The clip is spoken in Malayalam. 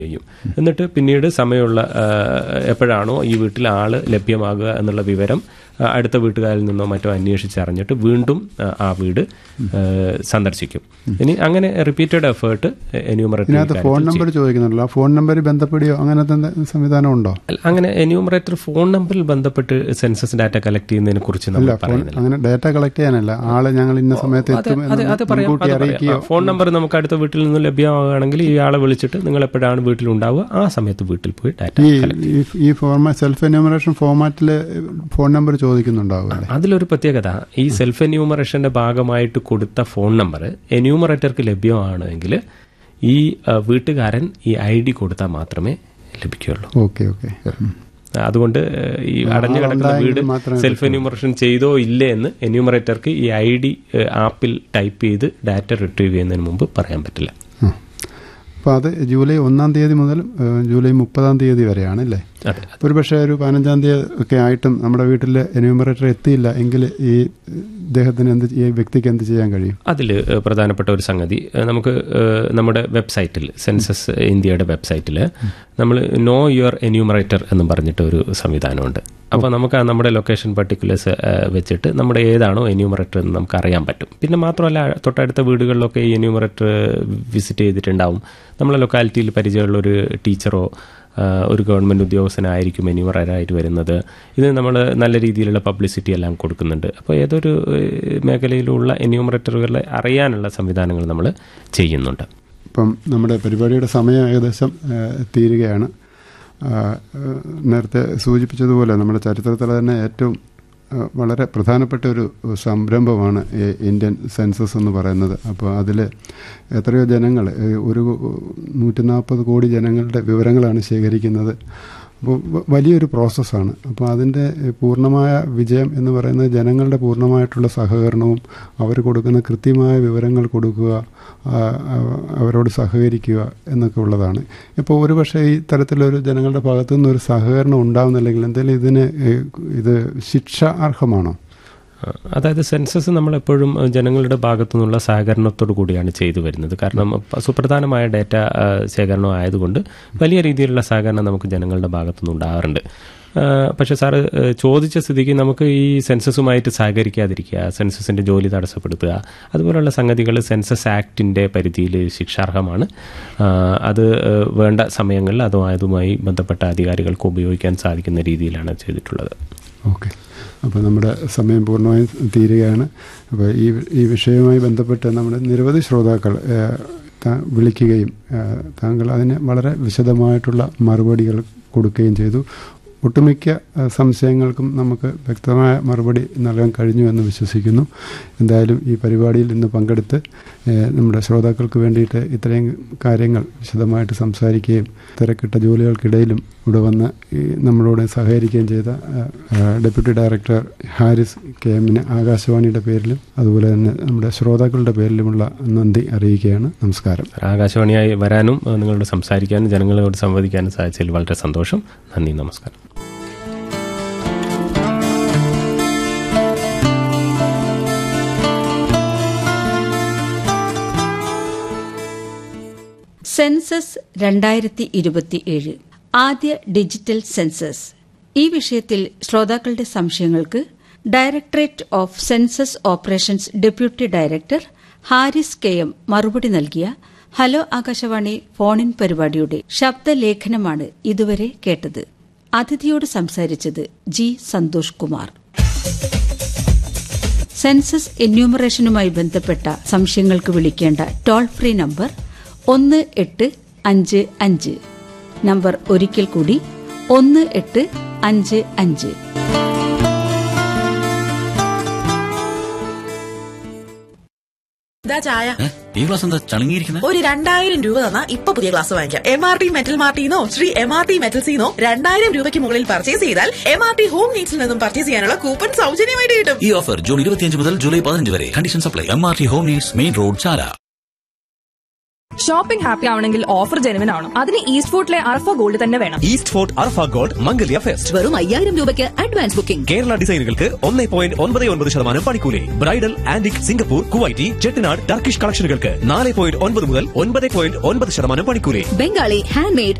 ചെയ്യും എന്നിട്ട് പിന്നീട് സമയമുള്ള ആ, എപ്പോഴാണോ ഈ വീട്ടിൽ ആള് ലഭ്യമാകുക എന്നുള്ള വിവരം ആ, അടുത്ത വീട്ടുകാരിൽ നിന്നോ മറ്റോ അന്വേഷിച്ചറിഞ്ഞിട്ട് വീണ്ടും ആ, ആ വീട് ആ, സന്ദർശിക്കും ഇനി അങ്ങനെ റിപ്പീറ്റഡ് എഫേർട്ട് ഇതിനകത്ത് ഫോൺ നമ്പർ ചോദിക്കുന്നുണ്ടല്ലോ ആ ഫോൺ നമ്പറിൽ ബന്ധപ്പെടുകയോ അങ്ങനത്തെ എന്തെ- സംവിധാനം ഉണ്ടോ അങ്ങനെ എന്യൂമറേറ്റർ ഫോൺ നമ്പറിൽ ബന്ധപ്പെട്ട് സെൻസസ് ഡാറ്റ കളക്ട് ചെയ്യുന്നതിനെ കുറിച്ച് അല്ല നമ്മൾ ഫോൺ പറയുന്നില്ല അങ്ങനെ ഡാറ്റ കളക്ട് ചെയ്യാനല്ല ആളെ ഞങ്ങൾ ഇന്ന സമയത്ത് അതെ, എത്തും അതെ, എന്ന് അത് പറയാം, മുൻകൂട്ടി അത് പറയാം. അറിയിക്കുകയോ ആ, ഫോൺ നമ്പർ നമുക്ക് അടുത്ത വീട്ടിൽ നിന്ന് ലഭ്യമാവുകയാണെങ്കിൽ ഈ ആളെ വിളിച്ചിട്ട് നിങ്ങൾ എപ്പോഴാണ് വീട്ടിലുണ്ടാവുക ആ സമയത്ത് വീട്ടിൽ പോയി ഡാറ്റ ഈ ഈ- ഈ ഫോർമാ സെൽഫ് എന്യൂമറേഷൻ ഫോർമാറ്റിൽ ഫോൺ നമ്പർ ചോദിക്കുന്നുണ്ടാവും അല്ലേ അതിലൊരു പ്രത്യേകത ഈ സെൽഫ് എന്യൂമറേഷന്റെ ഭാഗമായിട്ട് കൊടുത്ത ഫോൺ നമ്പർ എന്യൂമറേറ്റർക്ക് ലഭ്യമാണെങ്കിൽ ഈ ആ, വീട്ടുകാരൻ ഈ ഐ ഡി കൊടുത്താൽ മാത്രമേ ലഭിക്കുകയുള്ളൂ ഓക്കെ ഓക്കെ അതുകൊണ്ട് ഏഹ്, ഈ അടഞ്ഞു കിടക്കുന്ന ആളുണ്ടായെങ്കിൽ വീട് മാത്രമേ സെൽഫ് എന്യൂമറേഷൻ ചെയ്തോ ഇല്ലേ എന്ന് എന്യൂമറേറ്റർക്ക് ഈ ഐ ഡി ആപ്പിൽ ടൈപ്പ് ചെയ്ത് ഡാറ്റ റിട്രീവ് ചെയ്യുന്നതിന് മുമ്പ് പറയാൻ പറ്റില്ല അപ്പോൾ അത് ജൂലൈ ഒന്നാം തീയതി മുതൽ ഏഹ്, ജൂലൈ മുപ്പതാം തീയതി വരെയാണ് അല്ലേ അതെ ഒരു പക്ഷേ ഒരു പതിനഞ്ചാം തീയതി ഒക്കെ ആയിട്ടും നമ്മുടെ വീട്ടിൽ എന്യൂമറേറ്റർ എത്തിയില്ല എങ്കിൽ ഈ ഇദ്ദേഹത്തിന് എന്ത് ഈ വ്യക്തിക്ക് എന്ത് ചെയ്യാൻ കഴിയും അതിൽ പ്രധാനപ്പെട്ട ഒരു സംഗതി ഏഹ്, നമുക്ക് ഏഹ്, നമ്മുടെ വെബ്സൈറ്റിൽ സെൻസസ് ഇന്ത്യയുടെ വെബ്സൈറ്റിൽ നമ്മൾ നോ യുവർ എന്യൂമറേറ്റർ എന്ന് പറഞ്ഞിട്ട് ഒരു സംവിധാനമുണ്ട് അപ്പോൾ നമുക്ക് ആ നമ്മുടെ ലൊക്കേഷൻ പർട്ടിക്കുലേഴ്സ് വെച്ചിട്ട് നമ്മുടെ ഏതാണോ എന്യൂമറേറ്റർ എന്ന് നമുക്ക് അറിയാൻ പറ്റും പിന്നെ മാത്രമല്ല തൊട്ടടുത്ത വീടുകളിലൊക്കെ ഈ എന്യൂമറേറ്റർ വിസിറ്റ് ചെയ്തിട്ടുണ്ടാവും നമ്മളെ ലൊക്കാലിറ്റിയിൽ പരിചയമുള്ള ഒരു ടീച്ചറോ ആ, ഒരു ഗവൺമെൻറ് ഉദ്യോഗസ്ഥനായിരിക്കും എന്യൂമറായിട്ട് വരുന്നത് ഇത് നമ്മൾ നല്ല രീതിയിലുള്ള പബ്ലിസിറ്റി എല്ലാം കൊടുക്കുന്നുണ്ട് അപ്പോൾ ഏതൊരു ഏഹ്, മേഖലയിലുള്ള എന്യൂമറേറ്ററുകളെ അറിയാനുള്ള സംവിധാനങ്ങൾ നമ്മൾ ചെയ്യുന്നുണ്ട് ഇപ്പം നമ്മുടെ പരിപാടിയുടെ സമയം ഏകദേശം ഏഹ്, തീരുകയാണ് ആ, ഏഹ്, നേരത്തെ സൂചിപ്പിച്ചതുപോലെ നമ്മുടെ ചരിത്രത്തിൽ തന്നെ ഏറ്റവും ഏഹ്, വളരെ പ്രധാനപ്പെട്ട ഒരു സംരംഭമാണ് ഈ ഇന്ത്യൻ സെൻസസ് എന്ന് പറയുന്നത് അപ്പോൾ അതിൽ എത്രയോ ജനങ്ങൾ ഏഹ്, ഒരു നൂറ്റി നാൽപ്പത് കോടി ജനങ്ങളുടെ വിവരങ്ങളാണ് ശേഖരിക്കുന്നത് അപ്പോൾ വ- വലിയൊരു പ്രോസസ്സാണ് അപ്പോൾ അതിൻ്റെ പൂർണ്ണമായ വിജയം എന്ന് പറയുന്നത് ജനങ്ങളുടെ പൂർണ്ണമായിട്ടുള്ള സഹകരണവും അവർ കൊടുക്കുന്ന കൃത്യമായ വിവരങ്ങൾ കൊടുക്കുക ആ, ആ, അവരോട് സഹകരിക്കുക എന്നൊക്കെ ഉള്ളതാണ് ഇപ്പോൾ ഒരു പക്ഷേ ഈ തരത്തിലൊരു ജനങ്ങളുടെ ഭാഗത്തു നിന്ന് ഒരു സഹകരണം ഉണ്ടാവുന്നില്ലെങ്കിൽ എന്തെങ്കിലും ഇതിന് ഏഹ്, ഇത് ശിക്ഷ അർഹമാണോ ആ, അതായത് സെൻസസ് നമ്മളെപ്പോഴും ഏഹ്, ജനങ്ങളുടെ ഭാഗത്തു നിന്നുള്ള സഹകരണത്തോടു കൂടിയാണ് ചെയ്തു വരുന്നത് കാരണം പ- സുപ്രധാനമായ ഡാറ്റ ആ, ശേഖരണം ആയതുകൊണ്ട് വലിയ രീതിയിലുള്ള സഹകരണം നമുക്ക് ജനങ്ങളുടെ ഭാഗത്തു നിന്ന് ഉണ്ടാകാറുണ്ട് ആ, പക്ഷേ സാറ് ഏഹ്, ചോദിച്ച സ്ഥിതിക്ക് നമുക്ക് ഈ സെൻസസുമായിട്ട് സഹകരിക്കാതിരിക്കുക സെൻസസിന്റെ ജോലി തടസ്സപ്പെടുത്തുക അതുപോലുള്ള സംഗതികൾ സെൻസസ് ആക്ടിന്റെ പരിധിയിൽ ശിക്ഷാർഹമാണ് ആ, അത് ഏഹ്, വേണ്ട സമയങ്ങളിൽ അതുമായതുമായി ബന്ധപ്പെട്ട അധികാരികൾക്ക് ഉപയോഗിക്കാൻ സാധിക്കുന്ന രീതിയിലാണ് ചെയ്തിട്ടുള്ളത് ഓക്കെ അപ്പോൾ നമ്മുടെ സമയം പൂർണ്ണമായും തീരുകയാണ് അപ്പോൾ ഈ ഈ വിഷയവുമായി ബന്ധപ്പെട്ട് നമ്മുടെ നിരവധി ശ്രോതാക്കൾ ഏഹ്, താ- വിളിക്കുകയും ഏഹ്, താങ്കൾ അതിന് വളരെ വിശദമായിട്ടുള്ള മറുപടികൾ കൊടുക്കുകയും ചെയ്തു ഒട്ടുമിക്ക ഏഹ്, സംശയങ്ങൾക്കും നമുക്ക് വ്യക്തമായ മറുപടി നൽകാൻ കഴിഞ്ഞു എന്ന് വിശ്വസിക്കുന്നു എന്തായാലും ഈ പരിപാടിയിൽ ഇന്ന് പങ്കെടുത്ത് ഏഹ്, നമ്മുടെ ശ്രോതാക്കൾക്ക് വേണ്ടിയിട്ട് ഇത്രയും കാര്യങ്ങൾ വിശദമായിട്ട് സംസാരിക്കുകയും തിരക്കിട്ട ജോലികൾക്കിടയിലും ഇവിടെ വന്ന് ഈ നമ്മളോട് സഹകരിക്കുകയും ചെയ്ത ഏഹ്, ഏഹ്, ഡെപ്യൂട്ടി ഡയറക്ടർ ഹാരിസ് കെ എമ്മിന് ആകാശവാണിയുടെ പേരിലും അതുപോലെ തന്നെ നമ്മുടെ ശ്രോതാക്കളുടെ പേരിലുമുള്ള നന്ദി അറിയിക്കുകയാണ് നമസ്കാരം ആകാശവാണിയായി വരാനും ഏഹ്, നിങ്ങളോട് സംസാരിക്കാനും ജനങ്ങളോട് സംവദിക്കാനും സാധിച്ചതിൽ വളരെ സന്തോഷം നന്ദി നമസ്കാരം സെൻസസ് രണ്ടായിരത്തി ഇരുപത്തിയേഴ് ആദ്യ ഡിജിറ്റൽ സെൻസസ് ഈ വിഷയത്തിൽ ശ്രോതാക്കളുടെ സംശയങ്ങൾക്ക് directorate of census operations deputy director Haris K M മറുപടി നൽകിയ ഹലോ ആകാശവാണി ഫോണിൻ പരിപാടിയുടെ ശബ്ദലേഖനമാണ് ഇതുവരെ കേട്ടത് അതിഥിയോട് സംസാരിച്ചത് ജി സന്തോഷ് കുമാർ സെൻസസ് എന്യൂമറേഷനുമായി ബന്ധപ്പെട്ട സംശയങ്ങൾക്ക് വിളിക്കേണ്ട ടോൾ ഫ്രീ നമ്പർ ഒന്ന് എട്ട് അഞ്ച് അഞ്ച് നമ്പർ ഒരിക്കൽ കൂടി ഒന്ന് എട്ട് അഞ്ച് അഞ്ച് ഇതാ ചായ ഏ? ഈ ഗ്ലാസ് എന്താ ചളുങ്ങിയിരിക്കുന്നത് ഒരു രണ്ടായിരം രൂപ തന്നാ ഇപ്പൊ പുതിയ ഗ്ലാസ് വാങ്ങിക്കാം എം ആർ ടി മെറ്റൽ മാർട്ടിന്നോ ശ്രീ എം ആർ ടി മെറ്റൽസിന്നോ രണ്ടായിരം രൂപയ്ക്ക് മുകളിൽ പർച്ചേസ് ചെയ്താൽ എം ആർ ടി ഹോം നീഡ്സിൽ നിന്നും പർച്ചേസ് ചെയ്യാനുള്ള കൂപ്പൺ സൗജന്യമായിട്ട് കിട്ടും ഈ ഓഫർ ജൂൺ ഇരുപത്തിയഞ്ച് മുതൽ ജൂലൈ പതിനഞ്ച് വരെ condition supply M R T home needs main road Chala shopping happy ആവണമെങ്കിൽ ഓഫർ ജെനുവിൻ ആവണം അതിന് ഈസ്റ്റ് ഫോർട്ടിലെ അർഫ ഗോൾഡ് തന്നെ വേണം east fort Arfa gold Mangalya fest വെറും അയ്യായിരം രൂപയ്ക്ക് അഡ്വാൻസ് ബുക്കിംഗ് കേരള ഡിസൈനുകൾക്ക് ഒന്നേ പോയിന്റ് ഒൻപത് ഒൻപത് ശതമാനം പണിക്കൂലി bridal antique Singapore Kuwaiti Chettinad Turkish കളക്ഷനുകൾക്ക് നാല് പോയിന്റ് ഒൻപത് മുതൽ ഒൻപത് പോയിന്റ് ഒൻപത് ശതമാനം പണിക്കൂലി ബംഗാളി ഹാൻഡ് മെയ്ഡ്